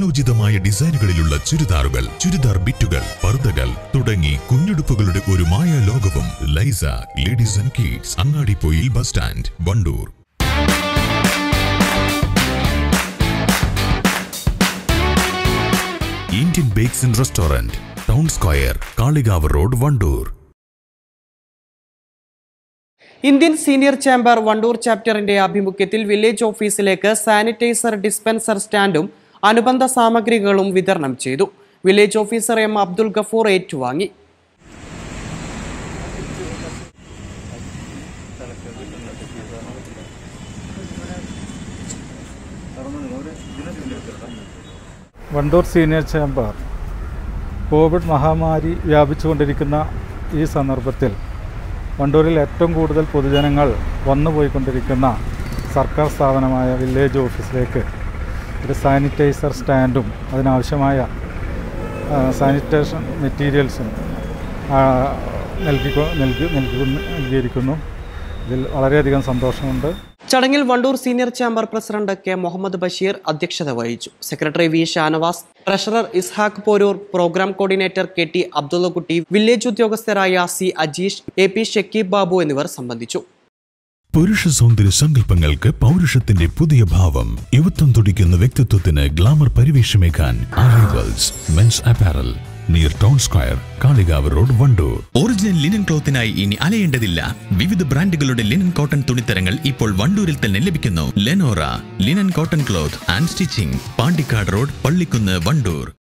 കാലോചിതമായ ഡിസൈനുകളിലുള്ള ചുരിദാറുകൾ ചുരിദാർ ബിറ്റുകൾ പർദ്ദകൾ തുടങ്ങി കുഞ്ഞുടുപ്പുകളുടെ ഒരു മായ ലോകവും ലൈസ ladies and kids Angadippoyil bus stand Wandoor Indian bakes and restaurant town square Kalikavu road Wandoor Indian senior chamber Wandoor ചാപ്റ്ററിന്റെ ആഭിമുഖ്യത്തിൽ വില്ലേജ് ഓഫീസിലേക്ക് സാനിറ്റൈസർ ഡിസ്പെൻസർ സ്റ്റാൻഡും അനുബന്ധ സാമഗ്രികളും വിതരണം ചെയ്തു village officer M Abdul Gafoor ഏറ്റുവാങ്ങി വണ്ടൂർ സീനിയർ ചേംബർ കോവിഡ് മഹാമാരി വ്യാപിച്ചുകൊണ്ടിരിക്കുന്ന ഈ സന്ദർഭത്തിൽ വണ്ടൂരിൽ ഏറ്റവും കൂടുതൽ പൊതുജനങ്ങൾ വന്നുപോയിക്കൊണ്ടിരിക്കുന്ന സർക്കാർ സ്ഥാപനമായ വില്ലേജ് ഓഫീസിലേക്ക് ഒരു സാനിറ്റൈസർ സ്റ്റാൻഡും അതിനാവശ്യമായ ആ, സാനിറ്റേഷൻ മെറ്റീരിയൽസും ആ, നൽകിക്കൊ നൽകി നൽകുന്നു നൽകിയിരിക്കുന്നു ഇതിൽ വളരെയധികം സന്തോഷമുണ്ട് ചടങ്ങിൽ Wandoor senior chamber president K Muhammad Basheer അധ്യക്ഷത വഹിച്ചു secretary V Shanavas treasurer Ishaq Poroor programme coordinator K T Abdullakutty village ഉദ്യോഗസ്ഥരായ C Ajeesh A P Shakeeb Babu എന്നിവർ സംബന്ധിച്ചു പുരുഷ സൗന്ദര്യ സങ്കല്പങ്ങൾക്ക് പൗരുഷത്തിന്റെ പുതിയ ഭാവം യുവത്വം തുടിക്കുന്ന വ്യക്തിത്വത്തിന് ഗ്ലാമർ പരിവേഷമേക്കാൻ arrivals men's apparel near town square Kalikavu road Wandoor original linen ക്ലോത്തിനായി ഇനി അലയേണ്ടതില്ല വിവിധ ബ്രാൻഡുകളുടെ ലിനൻ കോട്ടൺ തുണിത്തരങ്ങൾ ഇപ്പോൾ വണ്ടൂരിൽ തന്നെ ലഭിക്കുന്നു Lenora linen cotton cloth and stitching Pandikkad road Pallikkunnu Wandoor